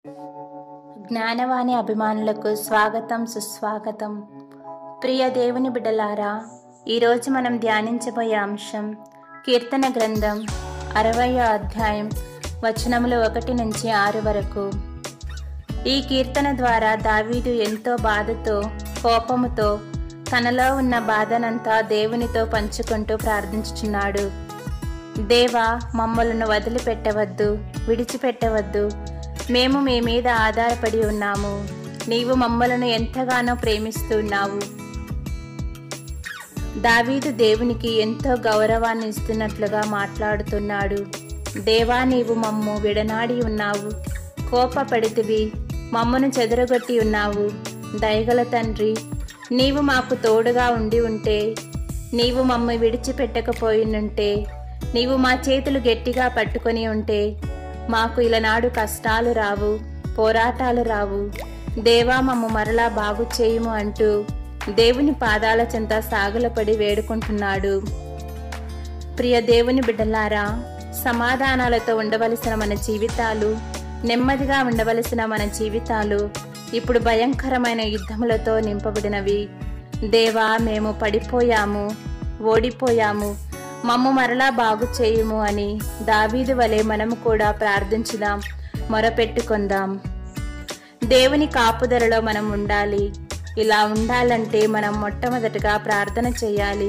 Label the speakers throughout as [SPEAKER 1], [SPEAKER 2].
[SPEAKER 1] జ్ఞానవాణి అభిమానులకు స్వాగతం సుస్వాగతం ప్రియ దేవుని బిడ్డలారా ఈరోజు మనం ధ్యానించబోయే అంశం కీర్తన గ్రంథం అరవయో అధ్యాయం వచనములు ఒకటి నుంచి ఆరు వరకు ఈ కీర్తన ద్వారా దావీదు ఎంతో బాధతో కోపముతో తనలో ఉన్న బాధనంతా దేవునితో పంచుకుంటూ ప్రార్థించుచున్నాడు దేవా మమ్మలను వదిలిపెట్టవద్దు విడిచిపెట్టవద్దు మేము మీ మీద ఆధారపడి ఉన్నాము నీవు మమ్మలను ఎంతగానో ప్రేమిస్తున్నావు దావీదు దేవునికి ఎంతో గౌరవాన్ని ఇస్తున్నట్లుగా మాట్లాడుతున్నాడు దేవా నీవు మమ్ము విడనాడి ఉన్నావు కోపపడితివి మమ్మను చెదరగొట్టి ఉన్నావు దయగల తండ్రి నీవు మాకు తోడుగా ఉండి ఉంటే నీవు మమ్మ విడిచిపెట్టకపోయినుంటే నీవు మా చేతులు గట్టిగా పట్టుకొని ఉంటే మాకు ఇలనాడు కష్టాలు రావు పోరాటాలు రావు దేవా మమ్మ మరలా బాగు చేయుము అంటూ దేవుని పాదాల చెంత సాగులపడి వేడుకుంటున్నాడు ప్రియ దేవుని బిడ్డలారా సమాధానాలతో ఉండవలసిన మన జీవితాలు నెమ్మదిగా ఉండవలసిన మన జీవితాలు ఇప్పుడు భయంకరమైన యుద్ధములతో నింపబడినవి దేవా మేము పడిపోయాము ఓడిపోయాము మమ్ము మరలా బాగు చేయుము అని దావీదు వలె మనము కూడా ప్రార్థించుదాం మొరపెట్టుకుందాం దేవుని కాపుదలలో మనం ఉండాలి ఇలా ఉండాలంటే మనం మొట్టమొదటగా ప్రార్థన చేయాలి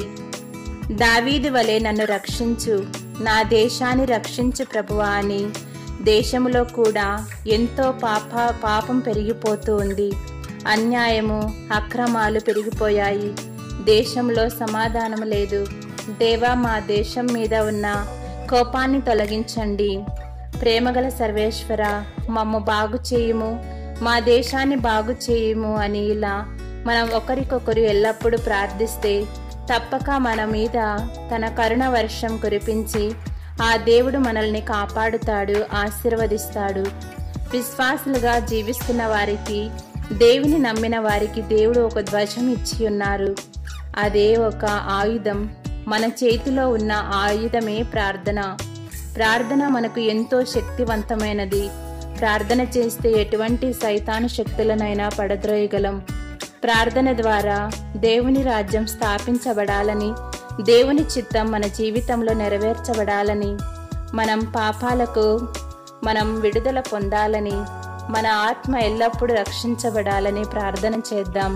[SPEAKER 1] దావీదు వలె నన్ను రక్షించు నా దేశాన్ని రక్షించు ప్రభువా అని దేశములో కూడా ఎంతో పాప పాపం పెరిగిపోతూ ఉంది అన్యాయము అక్రమాలు పెరిగిపోయాయి దేశంలో సమాధానం లేదు దేవా మా దేశం మీద ఉన్న కోపాన్ని తొలగించండి ప్రేమగల సర్వేశ్వర మమ్ము బాగు చేయుము మా దేశాన్ని బాగు చేయుము అని ఇలా మనం ఒకరికొకరు ఎల్లప్పుడూ ప్రార్థిస్తే తప్పక మన మీద తన కరుణ వర్షం కురిపించి ఆ దేవుడు మనల్ని కాపాడుతాడు ఆశీర్వదిస్తాడు విశ్వాసులుగా జీవిస్తున్న వారికి దేవుని నమ్మిన వారికి దేవుడు ఒక ధ్వజం ఇచ్చి ఉన్నారు అదే ఒక ఆయుధం మన చేతిలో ఉన్న ఆయుధమే ప్రార్థన ప్రార్థన మనకు ఎంతో శక్తివంతమైనది ప్రార్థన చేస్తే ఎటువంటి సైతాను శక్తులనైనా పడద్రోయగలం ప్రార్థన ద్వారా దేవుని రాజ్యం స్థాపించబడాలని దేవుని చిత్తం మన జీవితంలో నెరవేర్చబడాలని మనం పాపాలకు మనం విడుదల పొందాలని మన ఆత్మ ఎల్లప్పుడూ రక్షించబడాలని ప్రార్థన చేద్దాం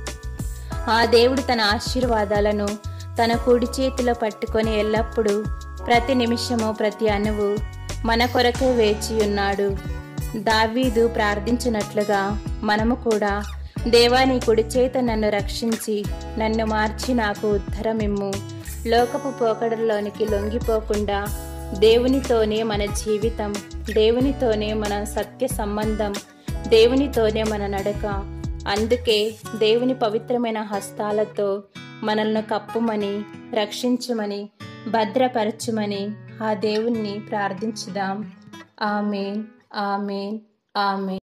[SPEAKER 1] ఆ దేవుడు తన ఆశీర్వాదాలను తన కుడి చేతిలో పట్టుకొని ఎల్లప్పుడూ ప్రతి నిమిషము ప్రతి అణువు మన కొరకే వేచి ఉన్నాడు దావీదు ప్రార్థించినట్లుగా మనము కూడా దేవా నీ కుడి చేత నన్ను రక్షించి నన్ను మార్చి నాకు ఉత్తరమిమ్ము లోకపు పోకడల్లోనికి లొంగిపోకుండా దేవునితోనే మన జీవితం దేవునితోనే మన సత్య సంబంధం దేవునితోనే మన నడక అందుకే దేవుని పవిత్రమైన హస్తాలతో మనల్ని కప్పుమని రక్షించుమని భద్రపరచుమని ఆ దేవుణ్ణి ప్రార్థించుదాం ఆమెన్ ఆమెన్ ఆమెన్